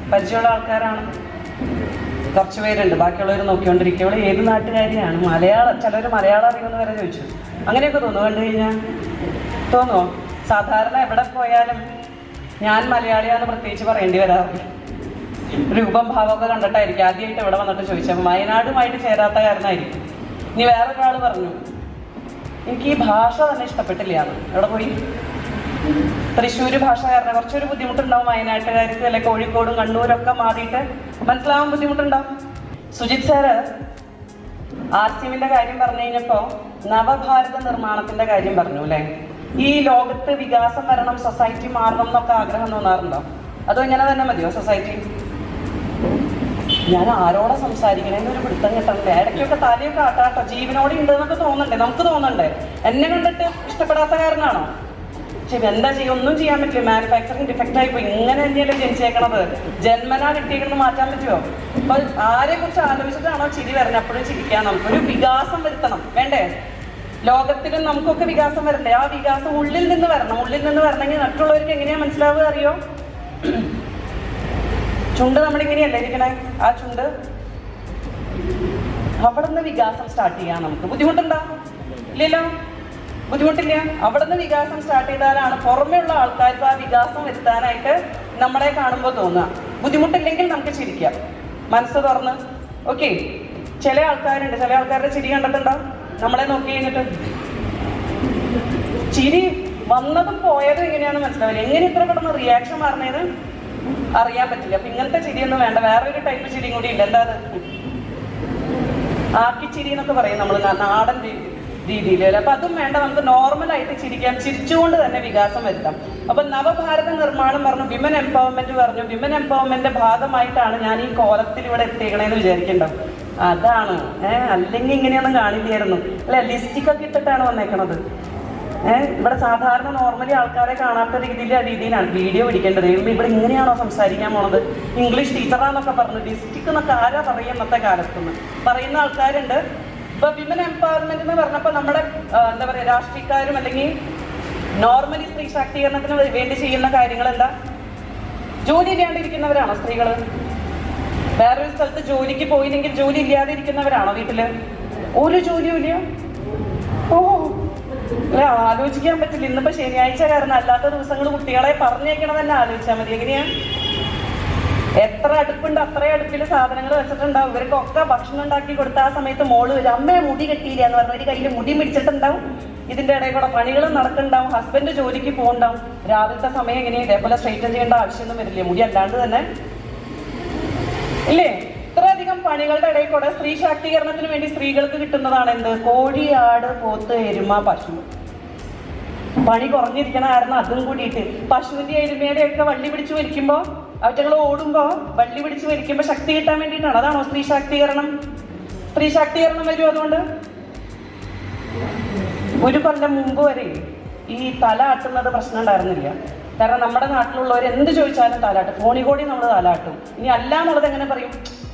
പരിചയമുള്ള ആൾക്കാരാണ് കുറച്ച് പേരുണ്ട് ബാക്കിയുള്ളവർ നോക്കിക്കൊണ്ടിരിക്കുക ഇവിടെ ഏത് നാട്ടുകാരിയാണ് മലയാളം ചിലർ മലയാളം അറിയുമെന്ന് വരെ ചോദിച്ചു അങ്ങനെയൊക്കെ തോന്നുന്നു കണ്ടു കഴിഞ്ഞാൽ തോന്നുമോ സാധാരണ എവിടെ പോയാലും ഞാൻ മലയാളിയാന്ന് പ്രത്യേകിച്ച് പറയേണ്ടി വരാറില്ല രൂപം ഭാവമൊക്കെ കണ്ടിട്ടായിരിക്കും ആദ്യമായിട്ട് ഇവിടെ വന്നിട്ട് ചോദിച്ചത് വയനാടുമായിട്ട് ചേരാത്ത കാരണമായിരിക്കും ഇനി വേറൊരാൾ പറഞ്ഞു എനിക്ക് ഈ ഭാഷ തന്നെ ഇഷ്ടപ്പെട്ടില്ല എന്ന് എവിടെ പോയി തൃശ്ശൂര് ഭാഷ കാരണം കുറച്ചൊരു ബുദ്ധിമുട്ടുണ്ടാവും വയനാട്ടുകാർക്ക് അല്ലെ കോഴിക്കോടും കണ്ണൂരൊക്കെ മാറിയിട്ട് മനസ്സിലാവാൻ ബുദ്ധിമുട്ടുണ്ടാവും സുജിത് സാറ് ആർ സി എമ്മിന്റെ കാര്യം പറഞ്ഞു കഴിഞ്ഞപ്പോ നവഭാരത നിർമ്മാണത്തിന്റെ കാര്യം പറഞ്ഞു അല്ലെ ഈ ലോകത്ത് വികാസം വരണം സൊസൈറ്റി മാറണം എന്നൊക്കെ ആഗ്രഹം തോന്നാറുണ്ടോ അതോ ഇങ്ങനെ തന്നെ മതിയോ സൊസൈറ്റി ഞാൻ ആരോടാ സംസാരിക്കണേന്ന് ഒരു പിടുത്തം കിട്ടണ്ടേ ഇടയ്ക്കൊക്കെ തലയൊക്കെ ആട്ടാട്ടോ ജീവനോടെ ഉണ്ട് എന്നൊക്കെ തോന്നണ്ടേ നമുക്ക് തോന്നണ്ടേ എന്നെ കണ്ടിട്ട് ഇഷ്ടപ്പെടാത്ത കാരനാണോ ശരി എന്താ ചെയ്യും ഒന്നും ചെയ്യാൻ പറ്റില്ല മാനുഫാക്ചറിങ് ഡിഫക്റ്റ് ആയിപ്പോയി ഇങ്ങനെ തന്നെയല്ലേ ജനിച്ചേക്കണത് ജന്മനാ കിട്ടിയേക്കുന്നത് മാറ്റാൻ പറ്റുമോ അപ്പൊ ആരെ കുറിച്ച് ആലോചിച്ചിട്ടാണോ ചിരി വരുന്നത് അപ്പോഴും ചിരിക്കാൻ നമുക്കൊരു വികാസം വരുത്തണം വേണ്ടേ ലോകത്തിലും നമുക്കൊക്കെ വികാസം വരണ്ടേ ആ വികാസം ഉള്ളിൽ നിന്ന് വരണം ഉള്ളിൽ നിന്ന് വരണമെങ്കിൽ മറ്റുള്ളവർക്ക് എങ്ങനെയാ മനസ്സിലാവുക അറിയോ ചുണ്ട് നമ്മളിങ്ങനെയല്ലേ ഇരിക്കണേ ആ ചുണ്ട് അവിടെ നിന്ന് വികാസം സ്റ്റാർട്ട് ചെയ്യാം നമുക്ക് ബുദ്ധിമുട്ടുണ്ടോ ഇല്ലല്ലോ ബുദ്ധിമുട്ടില്ല അവിടെ നിന്ന് വികാസം സ്റ്റാർട്ട് ചെയ്താലാണ് പുറമെയുള്ള ആൾക്കാർക്ക് ആ വികാസം വരുത്താനായിട്ട് നമ്മളെ കാണുമ്പോൾ തോന്നുക ബുദ്ധിമുട്ടില്ലെങ്കിൽ നമുക്ക് ചിരിക്കാം മനസ്സ് തുറന്ന് ഓക്കെ ചില ആൾക്കാരുണ്ട് ചില ആൾക്കാരുടെ ചിരി കണ്ടിട്ടുണ്ടോ നമ്മളെ നോക്കി കഴിഞ്ഞിട്ട് ചിരി വന്നതും പോയതും എങ്ങനെയാണെന്ന് മനസ്സിലാവില്ല എങ്ങനെ ഇത്ര പെട്ടെന്ന് റിയാക്ഷൻ പറഞ്ഞത് അറിയാൻ പറ്റില്ല അപ്പൊ ഇങ്ങനത്തെ ചിരിയൊന്നും വേണ്ട വേറെ ഒരു ടൈപ്പ് ചിരിയും കൂടി ഉണ്ട് എന്താ അത് ആക്കിച്ചിരി എന്നൊക്കെ പറയും നമ്മൾ നാടൻ രീതിയിൽ അപ്പൊ അതും വേണ്ട നമുക്ക് നോർമൽ ആയിട്ട് ചിരിക്കാം ചിരിച്ചുകൊണ്ട് തന്നെ വികാസം വരുത്താം അപ്പൊ നവഭാരത നിർമ്മാണം പറഞ്ഞു വിമൻ എംപവർമെന്റ് പറഞ്ഞു വിമൻ എംപവർമെന്റിന്റെ ഭാഗമായിട്ടാണ് ഞാൻ ഈ കോലത്തിൽ ഇവിടെ എത്തിക്കണേന്ന് വിചാരിക്കണ്ടോ അതാണ് ഏഹ് അല്ലെങ്കിൽ ഇങ്ങനെയൊന്നും കാണില്ലായിരുന്നു അല്ലെ ലിസ്റ്റിക് ഒക്കെ ഇട്ടിട്ടാണ് വന്നേക്കണത് ഏഹ് ഇവിടെ സാധാരണ നോർമലി ആൾക്കാരെ കാണാത്ത രീതിയിൽ രീതിയിലാണ് വീഡിയോ പിടിക്കേണ്ടത് ദൈവമേ ഇവിടെ ഇങ്ങനെയാണോ സംസാരിക്കാൻ പോണത് ഇംഗ്ലീഷ് ടീച്ചറാന്നൊക്കെ പറഞ്ഞു ഡിസ്ട്രിക്ട് എന്നൊക്കെ ആരാ പറയും ഇന്നത്തെ കാലത്തുനിന്ന് പറയുന്ന ആൾക്കാരുണ്ട് ഇപ്പൊ വിമൻ എംപവർമെന്റ് എന്ന് പറഞ്ഞപ്പോ നമ്മുടെ ആ, എന്താ പറയാ രാഷ്ട്രീയക്കാരും അല്ലെങ്കിൽ നോർമലി സ്ത്രീ ശാക്തീകരണത്തിന് വേണ്ടി ചെയ്യുന്ന കാര്യങ്ങൾ എന്താ ജോലി ഇല്ലാണ്ടിരിക്കുന്നവരാണോ സ്ത്രീകള് വേറൊരു സ്ഥലത്ത് ജോലിക്ക് പോയില്ലെങ്കിൽ ജോലി ഇല്ലാതെ ഇരിക്കുന്നവരാണോ വീട്ടില് ഒരു ജോലിയും ഇല്ല ഓ അല്ല ആലോചിക്കാൻ പറ്റില്ല ഇന്നിപ്പോ ശനിയാഴ്ച കാരണം അല്ലാത്ത ദിവസങ്ങൾ കുട്ടികളെ പറഞ്ഞേക്കണം തന്നെ ആലോചിച്ചാൽ മതി എങ്ങനെയാ എത്ര അടുപ്പുണ്ട് അത്രയും അടുപ്പിൽ സാധനങ്ങൾ വെച്ചിട്ടുണ്ടാവും ഇവർക്കൊക്കെ ഭക്ഷണം ഉണ്ടാക്കി കൊടുത്ത ആ സമയത്ത് മോള് വരും അമ്മയെ മുടി കെട്ടിയില്ല എന്ന് പറഞ്ഞ ഒരു കയ്യിൽ മുടി പിടിച്ചിട്ടുണ്ടാവും ഇതിന്റെ ഇടയിൽ കൂടെ പണികളും നടക്കുന്നുണ്ടാവും ഹസ്ബൻഡ് ജോലിക്ക് പോകുന്നുണ്ടാവും രാവിലത്തെ സമയം എങ്ങനെയാ ഇതേപോലെ സ്ട്രൈറ്റൻ ചെയ്യേണ്ട ആവശ്യമൊന്നും വരില്ലേ മുടി അല്ലാണ്ട് തന്നെ ഇല്ലേ ഇത്രയധികം പണികളുടെ ഇടയിൽ കൂടെ സ്ത്രീ ശാക്തീകരണത്തിന് വേണ്ടി സ്ത്രീകൾക്ക് കിട്ടുന്നതാണ് എന്ത് കോഴി ആട് പോത്ത് എരുമ പശു പണി കുറഞ്ഞിരിക്കണ കാരണം അതും കൂടിയിട്ട് പശുവിന്റെ എരുമയുടെ ഒക്കെ വള്ളി പിടിച്ച് വലിക്കുമ്പോ അവറ്റകൾ ഓടുമ്പോ വള്ളി പിടിച്ച് വലിക്കുമ്പോ ശക്തി കിട്ടാൻ വേണ്ടിയിട്ടാണ് അതാണോ സ്ത്രീ ശാക്തീകരണം സ്ത്രീ ശാക്തീകരണം വരും അതുകൊണ്ട് ഒരു കൊല്ലം മുമ്പ് വരെ ഈ തല ആട്ടുന്നത് പ്രശ്നം ഉണ്ടായിരുന്നില്ല കാരണം നമ്മുടെ നാട്ടിലുള്ളവർ എന്ത് ചോദിച്ചാലും തലാട്ടും ഫോണിൽ കൂടി നമ്മൾ തലാട്ടും ഇനി അല്ല എന്നുള്ളത് എങ്ങനെ പറയും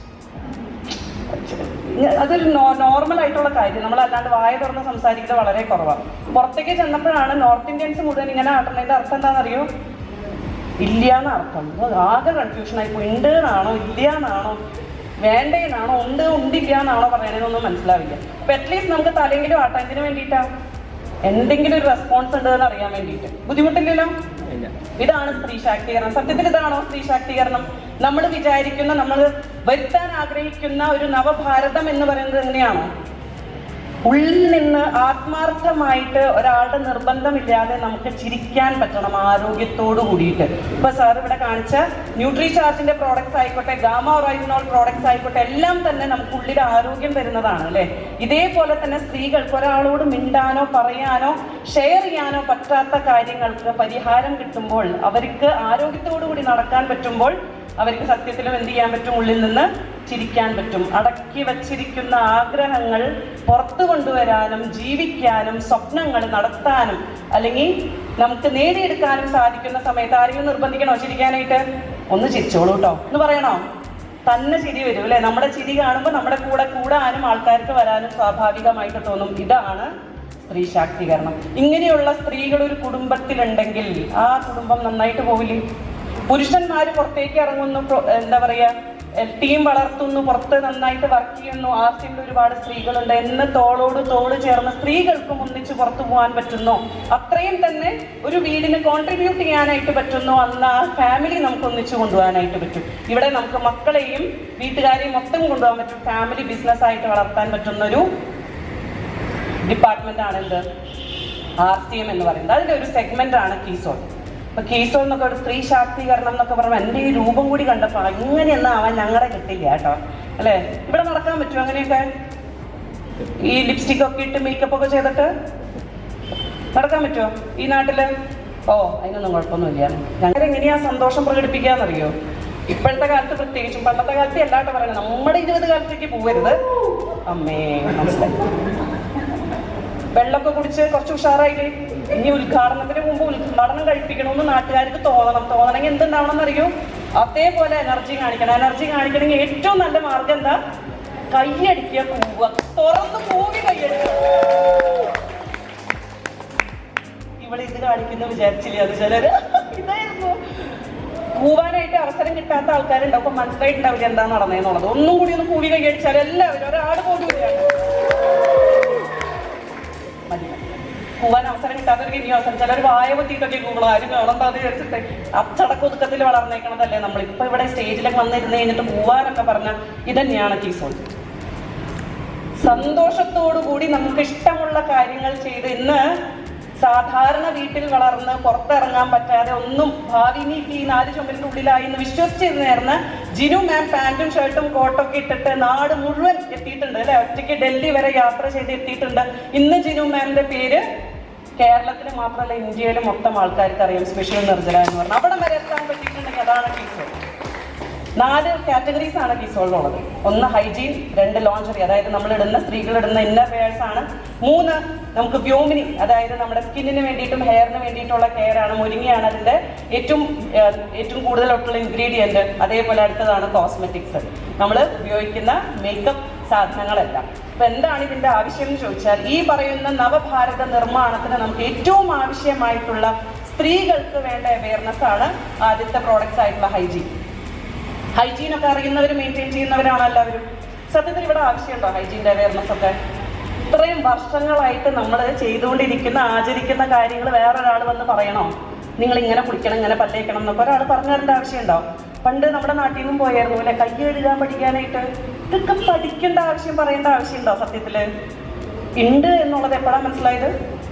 അതൊരു നോർമൽ ആയിട്ടുള്ള കാര്യം നമ്മൾ അല്ലാണ്ട് വായ തുറന്ന് സംസാരിക്കുന്നത് വളരെ കുറവാണ് പുറത്തേക്ക് ചെന്നപ്പോഴാണ് നോർത്ത് ഇന്ത്യൻസ് മുഴുവൻ ഇങ്ങനെ ആട്ടുന്നതിന്റെ അർത്ഥം എന്താണെന്നറിയോ ഇല്ല എന്ന് അർത്ഥം അത് ആകെ കൺഫ്യൂഷൻ ആയി പോയി ഉണ്ട് എന്നാണോ ഇല്ല എന്നാണോ വേണ്ടേന്നാണോ ഉണ്ട് ഉണ്ടില്ല എന്നാണോ പറയണതെന്നൊന്നും മനസ്സിലാവില്ല അപ്പൊ അറ്റ്ലീസ്റ്റ് നമുക്ക് തലെങ്കിലും ആട്ടാം എന്തിനു വേണ്ടിയിട്ടാ എന്തെങ്കിലും ഒരു റെസ്പോൺസ് ഉണ്ട് എന്ന് അറിയാൻ വേണ്ടിയിട്ട് ബുദ്ധിമുട്ടില്ലല്ലോ ഇതാണ് സ്ത്രീ ശാക്തീകരണം സത്യത്തിൽ ഇതാണോ സ്ത്രീ ശാക്തീകരണം നമ്മൾ വിചാരിക്കുന്ന നമ്മൾ വരുത്താൻ ആഗ്രഹിക്കുന്ന ഒരു നവഭാരതം എന്ന് പറയുന്നത് എങ്ങനെയാണോ ഉള്ളിൽ നിന്ന് ആത്മാർത്ഥമായിട്ട് ഒരാളുടെ നിർബന്ധമില്ലാതെ നമുക്ക് ചിരിക്കാൻ പറ്റണം ആരോഗ്യത്തോട് കൂടിയിട്ട് ഇപ്പൊ സാർ ഇവിടെ കാണിച്ച ന്യൂട്രി ചാർജിന്റെ പ്രോഡക്ട്സ് ആയിക്കോട്ടെ ഗാമ റൈസിനോൾ പ്രോഡക്ട്സ് ആയിക്കോട്ടെ എല്ലാം തന്നെ നമുക്ക് ഉള്ളിൽ ആരോഗ്യം തരുന്നതാണ് അല്ലെ ഇതേപോലെ തന്നെ സ്ത്രീകൾക്ക് ഒരാളോട് മിണ്ടാനോ പറയാനോ ഷെയർ ചെയ്യാനോ പറ്റാത്ത കാര്യങ്ങൾക്ക് പരിഹാരം കിട്ടുമ്പോൾ അവർക്ക് ആരോഗ്യത്തോടു കൂടി നടക്കാൻ പറ്റുമ്പോൾ അവർക്ക് സത്യത്തിലും എന്ത് ചെയ്യാൻ പറ്റും ഉള്ളിൽ നിന്ന് ചിരിക്കാൻ പറ്റും അടക്കി വച്ചിരിക്കുന്ന ആഗ്രഹങ്ങൾ പുറത്തു കൊണ്ടുവരാനും ജീവിക്കാനും സ്വപ്നങ്ങൾ നടത്താനും അല്ലെങ്കിൽ നമുക്ക് നേടിയെടുക്കാനും സാധിക്കുന്ന സമയത്ത് ആരെങ്കിലും നിർബന്ധിക്കണോ ചിരിക്കാനായിട്ട് ഒന്ന് ചിരിച്ചോളൂ കേട്ടോ എന്ന് പറയണോ തന്നെ ചിരി വരും അല്ലെ നമ്മുടെ ചിരി കാണുമ്പോൾ നമ്മുടെ കൂടെ കൂടാനും ആൾക്കാർക്ക് വരാനും സ്വാഭാവികമായിട്ട് തോന്നും ഇതാണ് സ്ത്രീ ശാക്തീകരണം ഇങ്ങനെയുള്ള സ്ത്രീകൾ ഒരു കുടുംബത്തിലുണ്ടെങ്കിൽ ആ കുടുംബം നന്നായിട്ട് പോവില്ലേ പുരുഷന്മാര് പുറത്തേക്ക് ഇറങ്ങുന്നു പ്രൊ- എന്താ പറയാ ടീം വളർത്തുന്നു പുറത്ത് നന്നായിട്ട് വർക്ക് ചെയ്യുന്നു ആസ്യമിൽ ഒരുപാട് സ്ത്രീകളുണ്ട് എന്ന് തോളോട് തോള് ചേർന്ന് സ്ത്രീകൾക്കും ഒന്നിച്ച് പുറത്തു പോകാൻ പറ്റുന്നു അത്രയും തന്നെ ഒരു വീടിന് കോൺട്രിബ്യൂട്ട് ചെയ്യാനായിട്ട് പറ്റുന്നു അന്ന് ആ ഫാമിലി നമുക്ക് ഒന്നിച്ച് കൊണ്ടുപോകാനായിട്ട് പറ്റും ഇവിടെ നമുക്ക് മക്കളെയും വീട്ടുകാരെയും മൊത്തം കൊണ്ടുപോകാൻ പറ്റും ഫാമിലി ബിസിനസ് ആയിട്ട് വളർത്താൻ പറ്റുന്ന ഒരു ഡിപ്പാർട്ട്മെന്റ് ആണ് എന്ത് ആർ സി എം എന്ന് പറയുന്നത് അതിന്റെ ഒരു സെഗ്മെന്റ് ആണ് കീസോൾ അപ്പൊ കീസോൾ എന്നൊക്കെ ഒരു സ്ത്രീ ശാക്തീകരണം എന്നൊക്കെ പറയുമ്പോൾ എന്റെ ഈ രൂപം കൂടി കണ്ടപ്പോ ഇങ്ങനെയൊന്നും ആവാൻ ഞങ്ങളെ കിട്ടില്ല കേട്ടോ അല്ലേ ഇവിടെ നടക്കാൻ പറ്റുമോ അങ്ങനെയൊക്കെ ഈ ലിപ്സ്റ്റിക് ഒക്കെ ഇട്ട് മേക്കപ്പ് ഒക്കെ ചെയ്തിട്ട് നടക്കാൻ പറ്റുമോ ഈ നാട്ടില് ഓ അതിനൊന്നും കുഴപ്പമൊന്നുമില്ല ഞങ്ങൾ എങ്ങനെയാ സന്തോഷം പ്രകടിപ്പിക്കാന്നറിയോ ഇപ്പോഴത്തെ കാലത്ത് പ്രത്യേകിച്ചും പണ്ടത്തെ കാലത്ത് എല്ലാട്ടോ പറയുന്നത് നമ്മുടെ ഇരുപത് കാലത്തേക്ക് പോവരുത് അമ്മേ മനസ്സിലായി വെള്ളമൊക്കെ കുടിച്ച് കുറച്ച് ഉഷാറായില്ലേ ഇനി ഉദ്ഘാടനത്തിന് മുമ്പ് ഉദ്ഘാടനം കഴിപ്പിക്കണമെന്ന് നാട്ടുകാർക്ക് തോന്നണം തോന്നണമെങ്കിൽ എന്തുണ്ടാവണം എന്നറിയോ അതേപോലെ എനർജി കാണിക്കണം എനർജി കാണിക്കണമെങ്കിൽ ഏറ്റവും നല്ല മാർഗം എന്താ കൈയടിക്കുക പോവുക തുറന്ന് പോവി കൈയടിക്കുക ഇവിടെ ഇത് കാണിക്കുന്ന വിചാരിച്ചില്ല അത് ചിലര് ഇതായിരുന്നു കൂവാനായിട്ട് അവസരം കിട്ടാത്ത ആൾക്കാരുണ്ട് അപ്പൊ മനസ്സിലായിട്ടുണ്ടാവില്ല എന്താ നടന്നതെന്നുള്ളത് ഒന്നും കൂടി ഒന്ന് കൂടി കൈയടിച്ചാൽ എല്ലാവരും ഒരാട് പോലും ഇല്ല മതി മതി. കൂവാൻ അവസരം കിട്ടാത്തവർക്ക് ഇനി അവസരം ചിലർ വായ പൊത്തിയിട്ടൊക്കെ കൂവണം ആരും കാണണ്ട അത് വിചാരിച്ചിട്ട് അച്ചടക്ക ഒതുക്കത്തിൽ വളർന്നേക്കണതല്ലേ നമ്മൾ ഇപ്പൊ ഇവിടെ സ്റ്റേജിലൊക്കെ വന്നിരുന്ന് കഴിഞ്ഞിട്ട് കൂവാനൊക്കെ പറഞ്ഞ ഇതന്നെയാണ് കീസോൾ സന്തോഷത്തോടു കൂടി നമുക്ക് ഇഷ്ടമുള്ള കാര്യങ്ങൾ ചെയ്ത് ഇന്ന് സാധാരണ വീട്ടിൽ വളർന്ന് പുറത്തിറങ്ങാൻ പറ്റാതെ ഒന്നും ഭാവി നീ ഈ നാല് ചുമരിന്റെ ഉള്ളിലായി എന്ന് വിശ്വസിച്ച് നേർന്ന് ജിനു മാം പാന്റും ഷർട്ടും കോട്ടൊക്കെ ഇട്ടിട്ട് നാട് മുഴുവൻ എത്തിയിട്ടുണ്ട് അല്ലെ ഒറ്റയ്ക്ക് ഡൽഹി വരെ യാത്ര ചെയ്ത് എത്തിയിട്ടുണ്ട് ഇന്ന് ജിനു മാമിന്റെ പേര് കേരളത്തിൽ മാത്രമല്ല ഇന്ത്യയിലെ മൊത്തം ആൾക്കാർക്ക് അറിയാം സ്പെഷ്യൽ നിർജ്ജല എന്ന് പറഞ്ഞാൽ അവിടെ വരെ എത്താൻ പറ്റിയിട്ടുണ്ടെങ്കിൽ അതാണ് ടീച്ചർ നാല് കാറ്റഗറീസ് ആണ് കിസോളിലുള്ളത് ഒന്ന് ഹൈജീൻ രണ്ട് ലോഞ്ചറി അതായത് നമ്മൾ ഇടുന്ന സ്ത്രീകൾ ഇടുന്ന ഇന്നർ വെയേഴ്സ് ആണ് മൂന്ന് നമുക്ക് വ്യോമിനി അതായത് നമ്മുടെ സ്കിന്നിന് വേണ്ടിയിട്ടും ഹെയറിന് വേണ്ടിയിട്ടുള്ള കെയർ ആണ് മുരിങ്ങയാണ് അതിന്റെ ഏറ്റവും ഏഹ്, ഏറ്റവും കൂടുതലായിട്ടുള്ള ഇൻഗ്രീഡിയന്റ് അതേപോലെ അടുത്തതാണ് കോസ്മെറ്റിക്സ് നമ്മൾ ഉപയോഗിക്കുന്ന മേക്കപ്പ് സാധനങ്ങളെല്ലാം അപ്പൊ എന്താണ് ഇതിന്റെ ആവശ്യം എന്ന് ചോദിച്ചാൽ ഈ പറയുന്ന നവഭാരത നിർമ്മാണത്തിന് നമുക്ക് ഏറ്റവും ആവശ്യമായിട്ടുള്ള സ്ത്രീകൾക്ക് വേണ്ട അവയർനെസ് ആണ് ആദ്യത്തെ പ്രോഡക്ട്സ് ആയിട്ടുള്ള ഹൈജീൻ ഹൈജീൻ ഒക്കെ അറിയുന്നവർ മെയിൻറ്റെയിൻ ചെയ്യുന്നവരാണ് എല്ലാവരും സത്യത്തിൽ ഇവിടെ ആവശ്യമുണ്ടോ ഹൈജീൻ്റെ അവയർനെസ് ഒക്കെ ഇത്രയും വർഷങ്ങളായിട്ട് നമ്മൾ ചെയ്തുകൊണ്ടിരിക്കുന്ന ആചരിക്കുന്ന കാര്യങ്ങൾ വേറൊരാൾ വന്ന് പറയണോ നിങ്ങൾ ഇങ്ങനെ കുളിക്കണം ഇങ്ങനെ പല്ലേക്കണം എന്നൊക്കെ ഒരാൾ പറഞ്ഞു തരേണ്ട ആവശ്യമുണ്ടോ പണ്ട് നമ്മുടെ നാട്ടിൽ നിന്നും പോയായിരുന്നു അല്ലെ കൈ എഴുതാൻ പഠിക്കാനായിട്ട് ഇതൊക്കെ പഠിക്കേണ്ട ആവശ്യം പറയേണ്ട ആവശ്യമുണ്ടോ സത്യത്തില് ഉണ്ട് എന്നുള്ളത് എപ്പോഴാണ് മനസ്സിലായത്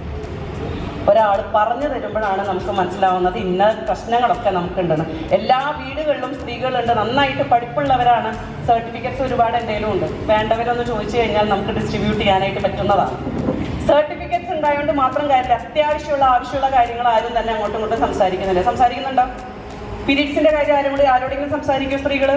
ഒരാൾ പറഞ്ഞു തരുമ്പോഴാണ് നമുക്ക് മനസ്സിലാവുന്നത് ഇന്ന പ്രശ്നങ്ങളൊക്കെ നമുക്കുണ്ടെന്ന് എല്ലാ വീടുകളിലും സ്ത്രീകളുണ്ട് നന്നായിട്ട് പഠിപ്പുള്ളവരാണ് സർട്ടിഫിക്കറ്റ്സ് ഒരുപാട് എന്തെങ്കിലും ഉണ്ട് വേണ്ടവരൊന്ന് ചോദിച്ചു കഴിഞ്ഞാൽ നമുക്ക് ഡിസ്ട്രിബ്യൂട്ട് ചെയ്യാനായിട്ട് പറ്റുന്നതാണ് സർട്ടിഫിക്കറ്റ്സ് ഉണ്ടായതുകൊണ്ട് മാത്രം കാര്യമില്ല അത്യാവശ്യമുള്ള ആവശ്യമുള്ള കാര്യങ്ങൾ ആരും തന്നെ അങ്ങോട്ടും ഇങ്ങോട്ടും സംസാരിക്കുന്നില്ല സംസാരിക്കുന്നുണ്ടോ പീരീഡ്സിന്റെ കാര്യം ആരും കൂടി ആരോടെങ്കിലും സംസാരിക്കും സ്ത്രീകള്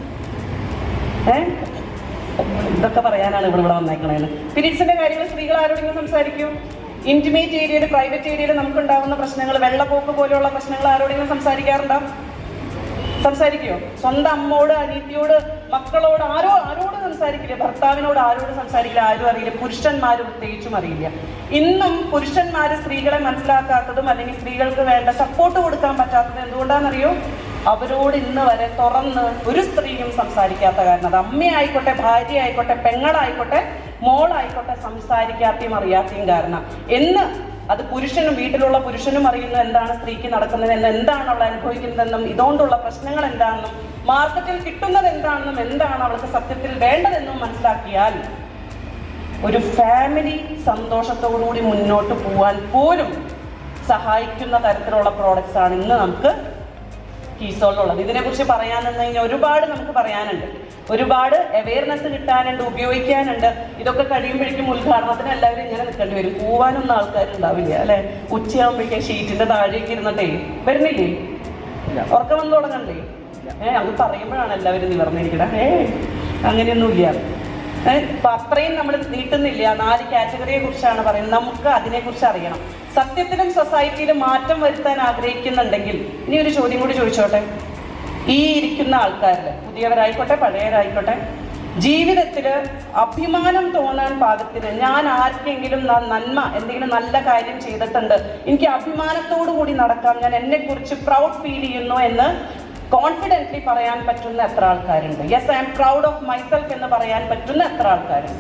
ഏഹ് ഇതൊക്കെ പറയാനാണ് ഇവിടെ ഇവിടെ വന്നേക്കണേന്ന് പീരീഡ്സിന്റെ കാര്യങ്ങൾ സ്ത്രീകൾ ആരോടെങ്കിലും സംസാരിക്കും ഇന്റിമേറ്റ് ഏരിയയിൽ പ്രൈവറ്റ് ഏരിയയിൽ നമുക്ക് ഉണ്ടാവുന്ന പ്രശ്നങ്ങൾ വെള്ളപ്പോക്ക് പോലെയുള്ള പ്രശ്നങ്ങൾ ആരോടെങ്കിലും സംസാരിക്കാറുണ്ടോ സംസാരിക്കുമോ സ്വന്തം അമ്മോട് അനീതിയോട് മക്കളോട് ആരോ ആരോട് സംസാരിക്കില്ല ഭർത്താവിനോട് ആരോട് സംസാരിക്കില്ല ആരും അറിയില്ല പുരുഷന്മാർ പ്രത്യേകിച്ചും അറിയില്ല ഇന്നും പുരുഷന്മാര് സ്ത്രീകളെ മനസ്സിലാക്കാത്തതും അല്ലെങ്കിൽ സ്ത്രീകൾക്ക് വേണ്ട സപ്പോർട്ട് കൊടുക്കാൻ പറ്റാത്തതും എന്തുകൊണ്ടാണെന്നറിയോ അവരോട് ഇന്ന് വരെ തുറന്ന് ഒരു സ്ത്രീയും സംസാരിക്കാത്ത കാരണം അത് അമ്മയായിക്കോട്ടെ ഭാര്യ ആയിക്കോട്ടെ പെങ്ങളായിക്കോട്ടെ മോളായിക്കോട്ടെ സംസാരിക്കാത്തയും അറിയാത്തയും കാരണം എന്ന് അത് പുരുഷനും വീട്ടിലുള്ള പുരുഷനും അറിയുന്നു എന്താണ് സ്ത്രീക്ക് നടക്കുന്നതെന്ന് എന്താണ് അവൾ അനുഭവിക്കുന്നതെന്നും ഇതുകൊണ്ടുള്ള പ്രശ്നങ്ങൾ എന്താണെന്നും മാർക്കറ്റിൽ കിട്ടുന്നത് എന്താണെന്നും എന്താണ് അവൾക്ക് സത്യത്തിൽ വേണ്ടതെന്നും മനസ്സിലാക്കിയാൽ ഒരു ഫാമിലി സന്തോഷത്തോടുകൂടി മുന്നോട്ട് പോവാൻ പോലും സഹായിക്കുന്ന തരത്തിലുള്ള പ്രോഡക്റ്റ്സ് ആണ് ഇന്ന് നമുക്ക് കീസോളിലുള്ളത് ഇതിനെക്കുറിച്ച് പറയാൻ നിന്ന് കഴിഞ്ഞാൽ ഒരുപാട് നമുക്ക് പറയാനുണ്ട് ഒരുപാട് അവയർനെസ് കിട്ടാനുണ്ട് ഉപയോഗിക്കാനുണ്ട് ഇതൊക്കെ കഴിയുമ്പോഴേക്കും ഉദ്ഘാടനത്തിന് എല്ലാവരും ഇങ്ങനെ നിൽക്കേണ്ടി വരും പോവാനൊന്നും ആൾക്കാരുണ്ടാവില്ല അല്ലെ ഉച്ചയാകുമ്പോഴേക്കും ഷീറ്റിന്റെ താഴേക്ക് ഇരുന്നിട്ടേ വരുന്നില്ലേ ഉറക്കം വന്നു തുടങ്ങണ്ടേ ഏ അത് പറയുമ്പോഴാണ് എല്ലാവരും നിവർന്നിരിക്കണേ ഏ അങ്ങനെയൊന്നുമില്ല ഏ, അപ്പൊ അത്രയും നമ്മൾ നീട്ടുന്നില്ല നാല് കാറ്റഗറിയെ കുറിച്ചാണ് പറയുന്നത് നമുക്ക് അതിനെക്കുറിച്ച് അറിയണം സത്യത്തിലും സൊസൈറ്റിയിലും മാറ്റം വരുത്താൻ ആഗ്രഹിക്കുന്നുണ്ടെങ്കിൽ ഇനി ഒരു ചോദ്യം കൂടി ചോദിച്ചോട്ടെ ഈ ഇരിക്കുന്ന ആൾക്കാരിൽ പുതിയവരായിക്കോട്ടെ പഴയവരായിക്കോട്ടെ ജീവിതത്തിൽ അഭിമാനം തോന്നാൻ പാകത്തിന് ഞാൻ ആർക്കെങ്കിലും ന- നന്മ എന്തെങ്കിലും നല്ല കാര്യം ചെയ്തിട്ടുണ്ട് എനിക്ക് അഭിമാനത്തോടു കൂടി നടക്കാം ഞാൻ എന്നെ കുറിച്ച് പ്രൗഡ് ഫീൽ ചെയ്യുന്നു എന്ന് കോൺഫിഡൻ്റ്ലി പറയാൻ പറ്റുന്ന എത്ര ആൾക്കാരുണ്ട് yes I'm proud of myself എന്ന് പറയാൻ പറ്റുന്ന എത്ര ആൾക്കാരുണ്ട്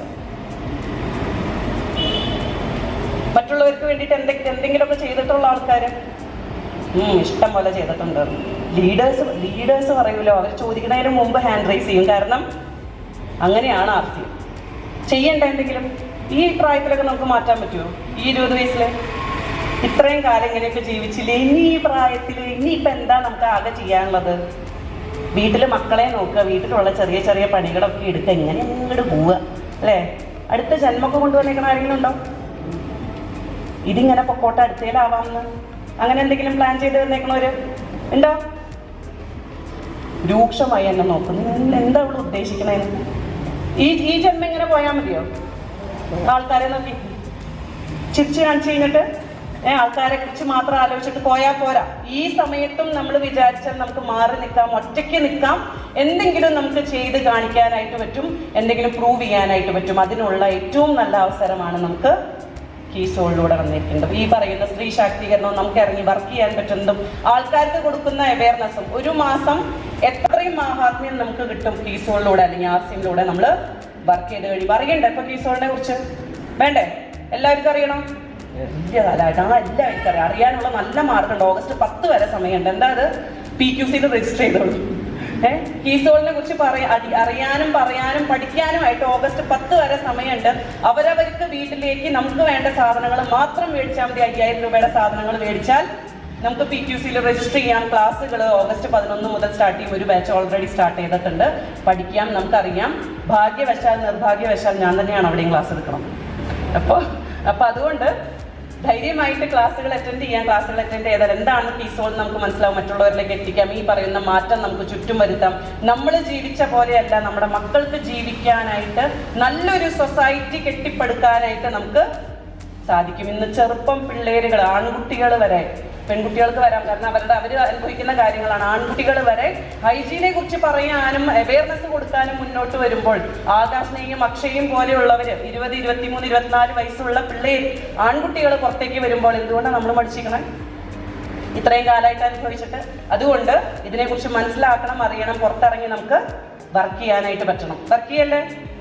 മറ്റുള്ളവർക്ക് വേണ്ടിയിട്ട് എന്തെങ്കിലും എന്തെങ്കിലുമൊക്കെ ചെയ്തിട്ടുള്ള ആൾക്കാർ ഇഷ്ടം പോലെ ചെയ്തിട്ടുണ്ട് ലീഡേഴ്സ് ലീഡേഴ്സ് പറയൂലോ അവർ ചോദിക്കുന്നതിന് മുമ്പ് ഹാൻഡ് റൈസ് ചെയ്യും കാരണം അങ്ങനെയാണ് ആർ സി ചെയ്യേണ്ട എന്തെങ്കിലും ഈ പ്രായത്തിലൊക്കെ നമുക്ക് മാറ്റാൻ പറ്റുമോ ഈ ഇരുപത് വയസ്സിൽ ഇത്രയും കാലം ഇങ്ങനെയൊക്കെ ജീവിച്ചില്ലേ ഇനി ഈ പ്രായത്തിൽ ഇനിയിപ്പോൾ എന്താ നമുക്ക് ആകെ ചെയ്യാനുള്ളത് വീട്ടിൽ മക്കളെ നോക്കുക വീട്ടിലുള്ള ചെറിയ ചെറിയ പണികളൊക്കെ എടുക്കുക ഇങ്ങനെ അങ്ങോട്ട് പോവുക അല്ലേ അടുത്ത ജന്മമൊക്കെ കൊണ്ടുവന്നേക്കണ ആരെങ്കിലും ഉണ്ടോ ഇതിങ്ങനെ പൊക്കോട്ടെ അടുത്തേലാവാമെന്ന് അങ്ങനെ എന്തെങ്കിലും പ്ലാൻ ചെയ്ത് തന്നേക്കണവര് ഉണ്ടോ രൂക്ഷമായി എന്നെ നോക്കുന്നു നിങ്ങൾ എന്താ അവള് ഉദ്ദേശിക്കണേന്ന് ഈ ഈ ജന്മം ഇങ്ങനെ പോയാൽ മതിയോ ആൾക്കാരെ നോക്കി ചിരിച്ചു കാണിച്ചു കഴിഞ്ഞിട്ട് ഏ ആൾക്കാരെ കുറിച്ച് മാത്രം ആലോചിച്ചിട്ട് പോയാൽ പോരാ ഈ സമയത്തും നമ്മൾ വിചാരിച്ചാൽ നമുക്ക് മാറി നിൽക്കാം ഒറ്റയ്ക്ക് നിൽക്കാം എന്തെങ്കിലും നമുക്ക് ചെയ്ത് കാണിക്കാനായിട്ട് പറ്റും എന്തെങ്കിലും പ്രൂവ് ചെയ്യാനായിട്ട് പറ്റും അതിനുള്ള ഏറ്റവും നല്ല അവസരമാണ് നമുക്ക് കീസോളിലൂടെ വന്നിരിക്കുന്നത് ഈ പറയുന്ന സ്ത്രീ ശാക്തീകരണവും നമുക്ക് ഇറങ്ങി വർക്ക് ചെയ്യാൻ പറ്റുന്നതും ആൾക്കാർക്ക് കൊടുക്കുന്ന അവയർനെസ്സും ഒരു മാസം എത്രയും മാഹാത്മ്യം നമുക്ക് കിട്ടും കീസോളിലൂടെ അല്ലെങ്കിൽ ആർസിയിലൂടെ നമ്മൾ വർക്ക് ചെയ്ത് കഴിയും അറിയണ്ടേ ഇപ്പൊ കീസോളിനെ കുറിച്ച് വേണ്ടേ എല്ലാവർക്കും അറിയണം വലിയ കാലമായിട്ട് ആ എല്ലാവർക്കും അറിയാം അറിയാനുള്ള നല്ല മാർക്കുണ്ട് ഓഗസ്റ്റ് പത്ത് വരെ സമയമുണ്ട് എന്താ അത് പി ക്യു സിയിൽ രജിസ്റ്റർ ചെയ്തോളൂ ഏഹ് കീസോളിനെ കുറിച്ച് പറയാ അടി- അറിയാനും പറയാനും പഠിക്കാനുമായിട്ട് ഓഗസ്റ്റ് പത്ത് വരെ സമയമുണ്ട് അവരവർക്ക് വീട്ടിലേക്ക് നമുക്ക് വേണ്ട സാധനങ്ങൾ മാത്രം മേടിച്ചാൽ മതി അയ്യായിരം രൂപയുടെ സാധനങ്ങൾ മേടിച്ചാൽ നമുക്ക് പി ക്യു സിയിൽ രജിസ്റ്റർ ചെയ്യാം ക്ലാസ്സുകൾ ഓഗസ്റ്റ് പതിനൊന്ന് മുതൽ സ്റ്റാർട്ട് ചെയ്യും ഒരു ബാച്ച് ഓൾറെഡി സ്റ്റാർട്ട് ചെയ്തിട്ടുണ്ട് പഠിക്കാം നമുക്കറിയാം ഭാഗ്യവശാൽ നിർഭാഗ്യവശാൽ ഞാൻ തന്നെയാണ് അവിടെയും ക്ലാസ് എടുക്കണം അപ്പോൾ അപ്പോൾ അതുകൊണ്ട് ധൈര്യമായിട്ട് ക്ലാസ്സുകൾ അറ്റൻഡ് ചെയ്യാം ക്ലാസ്സുകൾ അറ്റൻഡ് ചെയ്താൽ എന്താണ് കീസോൾ നമുക്ക് മനസ്സിലാവും മറ്റുള്ളവരിലേക്ക് എത്തിക്കാം ഈ പറയുന്ന മാറ്റം നമുക്ക് ചുറ്റും വരുത്താം നമ്മൾ ജീവിച്ച പോലെയല്ല നമ്മുടെ മക്കൾക്ക് ജീവിക്കാനായിട്ട് നല്ലൊരു സൊസൈറ്റി കെട്ടിപ്പടുക്കാനായിട്ട് നമുക്ക് സാധിക്കും ഇന്ന് ചെറുപ്പം പിള്ളേരുകൾ ആൺകുട്ടികൾ വരെ പെൺകുട്ടികൾക്ക് വരാം കാരണം അവരുടെ അവർ അനുഭവിക്കുന്ന കാര്യങ്ങളാണ് ആൺകുട്ടികൾ വരെ ഹൈജീനെ കുറിച്ച് പറയാനും അവയർനെസ് കൊടുക്കാനും മുന്നോട്ട് വരുമ്പോൾ ആകാശനെയും അക്ഷയും പോലെയുള്ളവർ ഇരുപത് ഇരുപത്തിമൂന്ന് ഇരുപത്തിനാല് വയസ്സുള്ള പിള്ളേർ ആൺകുട്ടികൾ പുറത്തേക്ക് വരുമ്പോൾ എന്തുകൊണ്ടാണ് നമ്മൾ പഠിച്ചിരിക്കണേ ഇത്രയും കാലമായിട്ട് അനുഭവിച്ചിട്ട് അതുകൊണ്ട് ഇതിനെക്കുറിച്ച് മനസ്സിലാക്കണം അറിയണം പുറത്തിറങ്ങി നമുക്ക് വർക്ക് ചെയ്യാനായിട്ട് പറ്റണം വർക്ക് ചെയ്യല്ലേ